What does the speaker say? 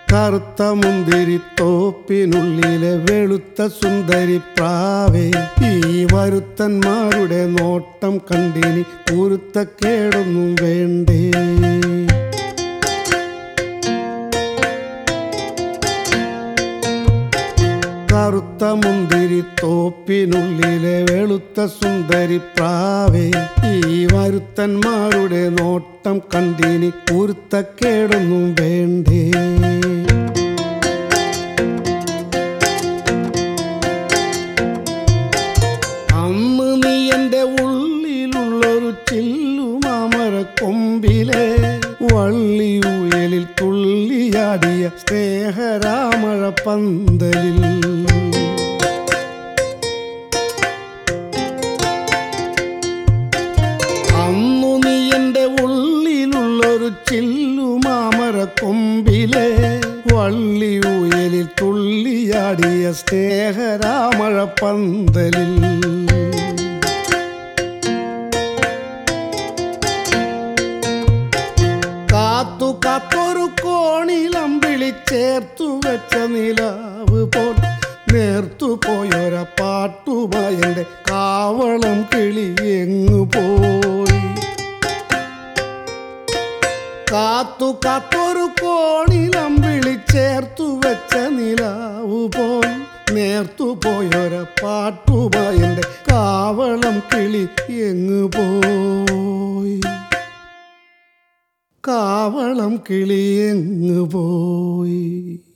കറുത്ത മുന്തിരിത്തോപ്പിനുള്ളിലെ വെളുത്ത സുന്ദരി പ്രാവേ ഈ വരുത്തന്മാരുടെ നോട്ടം കണ്ടിനി കുരുത്തക്കേടൊന്നും വേണ്ടേ കറുത്ത മുന്തിരി തോപ്പിനുള്ളിലെ വെളുത്ത സുന്ദരി പ്രാവേ ഈ വരുത്തന്മാരുടെ നോട്ടം കണ്ടിനി കുരുത്തക്കേടൊന്നും വേണ്ടേ അന്ന് നീ എൻ്റെ ഉള്ളിലുള്ളൊരു ചില്ലുമാമര കൊമ്പിലെ വള്ളിയുയലിൽ തുള്ളിയാടിയ സ്നേഹരാമഴ പന്തലിൽ അന്നു നീ എൻ്റെ ഉള്ളിലുള്ളൊരു ചില്ലുമാമര കൊമ്പിലെ വള്ളിയുയലിൽ തുള്ളിയാടിയ സ്നേഹരാമഴ പന്തലിൽ കാത്തു കാത്തൊരു കോണിലം വിളിച്ചേർത്തു വെച്ച നിലാവ് പോൽ നേർത്തു പോയൊര പാട്ടുമായി എൻ്റെ കാവളം കിളി എങ്ങു പോയി കാത്തു കാത്തൊരു കോണിലം വിളിച്ചേർത്തു വെച്ച നിലാവ് പോൽ നേർത്തു പോയൊര പാട്ടുമായി എൻ്റെ കാവളം കിളി എങ്ങു പോയി കാവളം കിളിയെങ്ങു പോയി